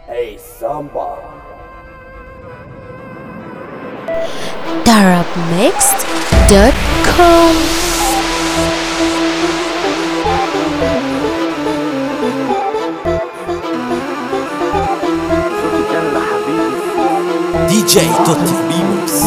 Hey Samba. darabmixed.com دي جي توتي ريمكس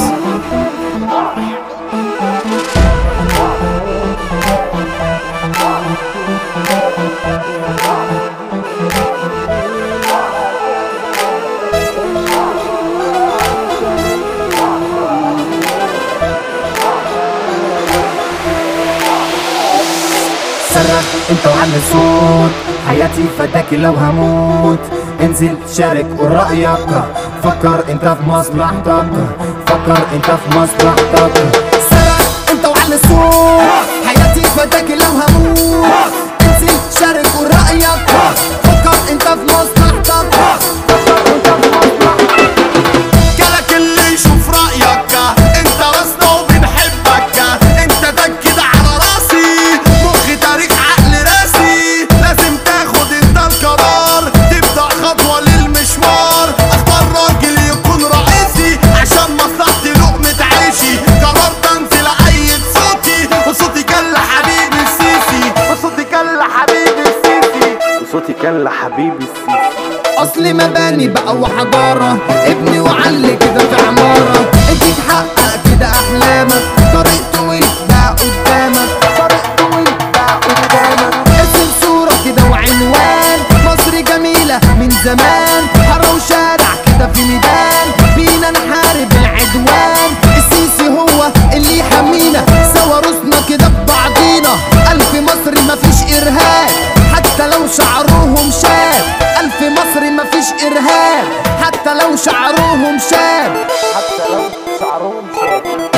صرخ انت وعلى الصوت حياتي فداك لو هموت انزل شارك قول رأيك فكر انت في مصلحتك فكر انت في مصلحتك صرخ انت وعلى الصوت حياتي فداك لو هموت انزل شارك قول رأيك فكر انت في مصلحتك فكر انت في مصلحتك جالك اللي يشوف رأيك انت راسنا وبنحبك انت ده كده على راسي مخي تاريخ عقل راسي لازم تاخد انت القرار تبدأ خطوة للمشوار اختار راجل يكون رئيسي عشان مصلحتي لقمة عيشي قررت انزل ايد صوتي وصوتي كان لحبيبي السيسي وصوتي كان لحبيبي السيسي وصوتي كان لحبيبي السيسي اصل مباني بقى وحضارة ابني وعلي كده في عمارة انت تحقق كده احلامك طريق طويل بقى قدامك طريق طويل بقى قدامك اسم صورة كده وعنوان مصر جميلة من زمان حارة وشارع كده في ميدان بينا نحارب العدوان السيسي هو اللي يحمينا سوا روسنا كده ببعضينا الف مصر مفيش ارهاب حتى لو شعرهم شاب ألف مصري مفيش إرهاب حتى لو شعرهم شاب حتى لو شعرهم شاب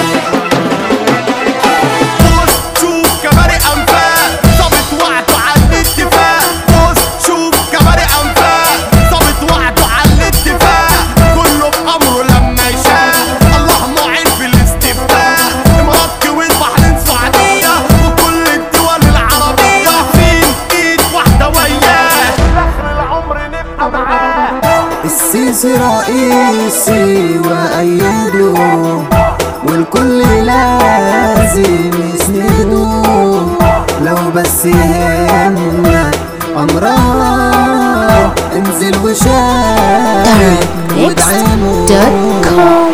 بص شوف كباري انفاق ظابط وعده على الاتفاق بص شوف كباري انفاق ظابط وعده على الاتفاق كله بامره لما يشاء الله معين في الاستفتاء امارات كويت بحرين سعوديه وكل الدول العربيه فين ايد واحده وياه لاخر العمر نبقى معاه السيسي رئيسي وأيده والكل لازم يسنده لو بس يهمك أمرك انزل وشارك وادعمه darabmixed.com